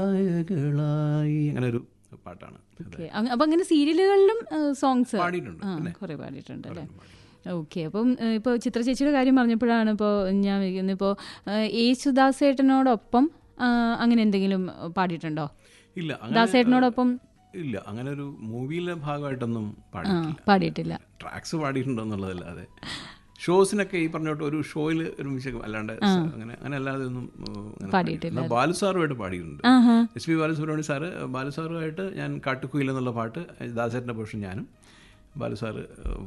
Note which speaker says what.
Speaker 1: കായകളായി അങ്ങനെ ഒരു പാട്ടാണ് അത്
Speaker 2: ഓക്കെ അപ്പൊ അങ്ങനെ സീരിയലുകളിലും സോങ്സ്
Speaker 1: പാടിയിട്ടുണ്ട് പിന്നെ
Speaker 2: കുറെ പാടിയിട്ടുണ്ട് അല്ലേ ഓക്കെ അപ്പം ഏഹ്, ഇപ്പോൾ ചിത്ര ചേച്ചിയുടെ കാര്യം പറഞ്ഞപ്പോഴാണ് ഇപ്പോൾ ഞാൻ വിളിക്കുന്നത് ഇപ്പോൾ യേശുദാസേട്ടനോടൊപ്പം ആ, അങ്ങനെ എന്തെങ്കിലും പാടിയിട്ടുണ്ടോ
Speaker 1: ഇല്ല അങ്ങനെ
Speaker 2: ദാസേട്ടനോടൊപ്പം
Speaker 1: ഇല്ല അങ്ങനെ ഒരു മൂവിയിലെ ഭാഗമായിട്ടൊന്നും
Speaker 2: ആ,
Speaker 1: പാടിയിട്ടില്ല
Speaker 2: പാടിയിട്ടില്ല
Speaker 1: ട്രാക്സ് പാടിയിട്ടുണ്ടോ എന്നുള്ളതല്ലാതെ ഷോസിനൊക്കെ ഈ പറഞ്ഞോട്ട് ഒരു ഷോയിൽ ഒരു മ്യൂസിക് അല്ലാണ്ട് അങ്ങനെ അങ്ങനെ അല്ലാതെ ഒന്നും ഏഹ്, അങ്ങനെ
Speaker 2: പാടിയിട്ടില്ല.
Speaker 1: എന്നാൽ ബാലു സാറുമായിട്ട് പാടിയിട്ടുണ്ട്
Speaker 2: ആഹാ
Speaker 1: S P Balasubrahmanya sir Balu സാറുമായിട്ട് ഞാൻ കാട്ടുകുയിൽ എന്നുള്ള പാട്ട് ദാസേട്ടൻ്റെ പോഷൻ ഞാനും ബാലു സാറ് ഏഹ്,